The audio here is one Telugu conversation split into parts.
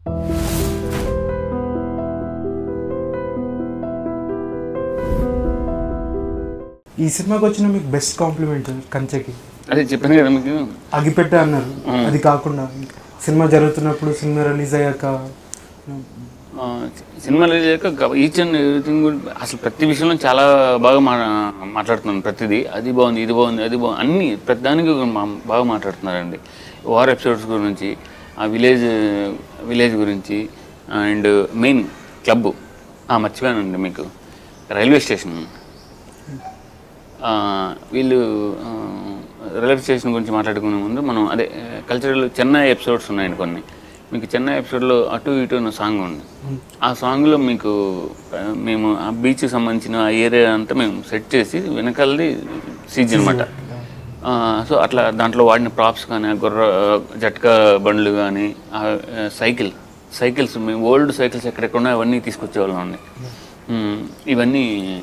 ఈ సినిమాకి వచ్చిన మీకు బెస్ట్ కాంప్లిమెంట్ కంచెకి అదే చెప్పాను కదా మీకు అగిపెట్ట అన్నారు అది కాకుండా సినిమా జరుగుతున్నప్పుడు సినిమా రిలీజ్ అయ్యాక ఆ, సినిమా రిలీజ్ అయ్యాక ఈచ్ అండ్ ఎవ్రీథింగ్ అసలు ప్రతి విషయంలో చాలా బాగా మా మాట్లాడుతున్నాను ప్రతిదీ అది బాగుంది ఇది బాగుంది అది బాగుంది అన్ని ప్రతి దానికి మా- బాగా మాట్లాడుతున్నారండి వార్ ఎపిసోడ్స్ గురించి ఆ విలేజ్ విలేజ్ గురించి అండ్ మెయిన్ క్లబ్ మర్చిపోయానండి మీకు రైల్వే స్టేషన్ ఆ, వీళ్ళు ఆ, రైల్వే స్టేషన్ గురించి మాట్లాడుకునే ముందు మనం అదే కల్చరల్ చెన్నై ఎపిసోడ్స్ ఉన్నాయండి కొన్ని మీకు చెన్నై ఎపిసోడ్లో అటు ఇటు అన్న సాంగ్ ఉంది ఆ సాంగ్లో మీకు ఆ, మేము ఆ బీచ్కి సంబంధించిన ఆ ఏరియా అంతా మేము సెట్ చేసి వెనకాలది సీజ్ అనమాట సో అట్లా దాంట్లో వాడిన ప్రాప్స్ కానీ ఆ గుర్ర జట్కా బండ్లు కానీ ఆ ఆ, సైకిల్ సైకిల్స్ మేము ఓల్డ్ సైకిల్స్ ఎక్కడెక్కడ ఉన్నాయో అవన్నీ తీసుకొచ్చేవాళ్ళం అండి మ్, ఇవన్నీ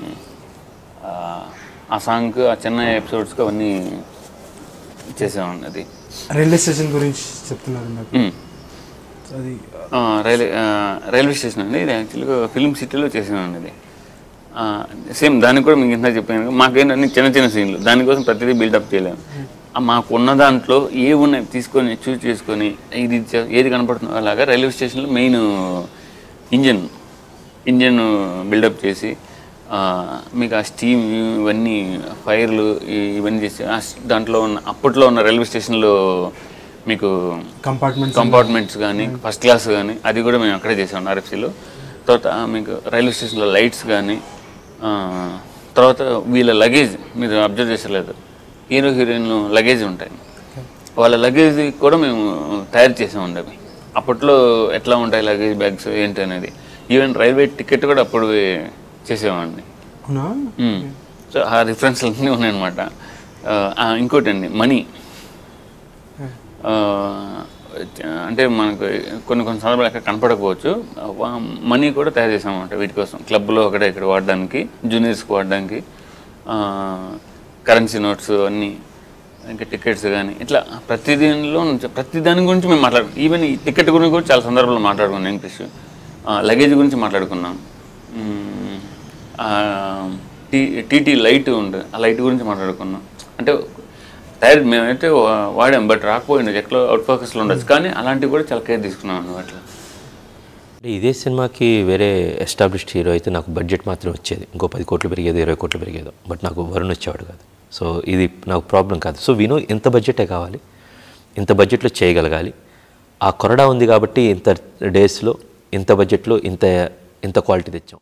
ఆ, ఆ సాంగ్కి ఆ చెన్నై ఎపిసోడ్స్కి అవన్నీ చేసామండి అది రైల్వే స్టేషన్ గురించి చెప్తున్నారు నాకు మ్. అది ఆ, రైల్వే ఆ, రైల్వే స్టేషన్ అండి ఇది యాక్చువల్గా ఫిల్మ్ సిటీలో చేసామండి ఇది సేమ్ దానికి కూడా మీకు ఇంత చెప్పాను మాకేంటంటే చిన్న చిన్న సీన్లు దానికోసం ప్రతిదీ బిల్డప్ చేయలేము ఆ, మాకు ఉన్న దాంట్లో ఏ ఉన్నాయి తీసుకొని చూస్ చేసుకొని ఇది చే- ఏది కనపడుతుందో అలాగా రైల్వే స్టేషన్లో మెయిన్ ఇంజన్ ఇంజన్ బిల్డప్ చేసి ఆ, మీకు ఆ స్టీమ్ ఇవన్నీ ఫైర్లు ఈ- ఇవన్నీ చేసి ఆ స్- దాంట్లో ఉన్న అప్పట్లో ఉన్న రైల్వే స్టేషన్లో మీకు కంపార్ట్మెంట్ కంపార్ట్మెంట్స్ కానీ ఫస్ట్ క్లాస్ కానీ అది కూడా మేము అక్కడే చేసాం ఆర్ఎఫ్సీలో తర్వాత మీకు రైల్వే స్టేషన్లో లైట్స్ కానీ ఆ, తర్వాత వీళ్ళ లగేజ్ మీరు అబ్జర్వ్ చేసలేదు హీరో హీరోయిన్ లగేజ్ ఉంటాయి వాళ్ళ లగేజ్ కూడా మేము తయారు చేసామండి అవి అప్పట్లో ఎట్లా ఉంటాయి లగేజ్ బ్యాగ్స్ ఏంటి అనేది ఈవెన్ రైల్వే టికెట్ కూడా అప్పుడు చేసేవాడిని అవునా మ్మ్. సో ఆ రిఫరెన్స్లు అన్నీ ఉన్నాయన్నమాట ఆ, ఇంకోటి అండి మనీ ఆ, అంటే మనకు కొన్ని కొన్ని సందర్భాలు ఎక్కడ కనపడకపోవచ్చు మనీ కూడా తయారు చేసామన్నమాట వీటి కోసం క్లబ్లో అక్కడ ఇక్కడ వాడడానికి జూనియర్స్కి వాడడానికి కరెన్సీ నోట్స్ అన్నీ ఇంకా టికెట్స్ కానీ ఇట్లా ప్రతి దీనిలో నుంచి ప్రతి దాని గురించి మేము మాట్లాడు ఈవెన్ ఈ టికెట్ గురించి కూడా చాలా సందర్భాల్లో మాట్లాడుకున్నాం ఇంగ్లీష్ లగేజ్ గురించి మాట్లాడుకున్నాం మ్మ్. ఆ, టీ టీటీ లైట్ ఉంటుంది ఆ లైట్ గురించి మాట్లాడుకున్నాం అంటే తయారు మేమైతే వా- వాడాం బట్ రాకపోయింది ఎక్కడో అవుట్ ఫోకస్లో ఉండొచ్చు కానీ అలాంటివి కూడా చాలా కేర్ తీసుకున్నాం అన్నమాట అట్లా అంటే ఇదే సినిమాకి వేరే ఎస్టాబ్లిష్డ్ హీరో అయితే నాకు బడ్జెట్ మాత్రం వచ్చేది ఇంకో పది కోట్లు పెరిగేది ఇరవై కోట్లు పెరిగేదో బట్ నాకు వరుణ్ వచ్చేవాడు కాదు సో ఇది నాకు ప్రాబ్లం కాదు సో విను ఇంత బడ్జెటే కావాలి ఇంత బడ్జెట్లో చేయగలగాలి ఆ కొరడా ఉంది కాబట్టి ఇంత డేస్లో ఇంత బడ్జెట్లో ఇంత ఇంత క్వాలిటీ తెచ్చాం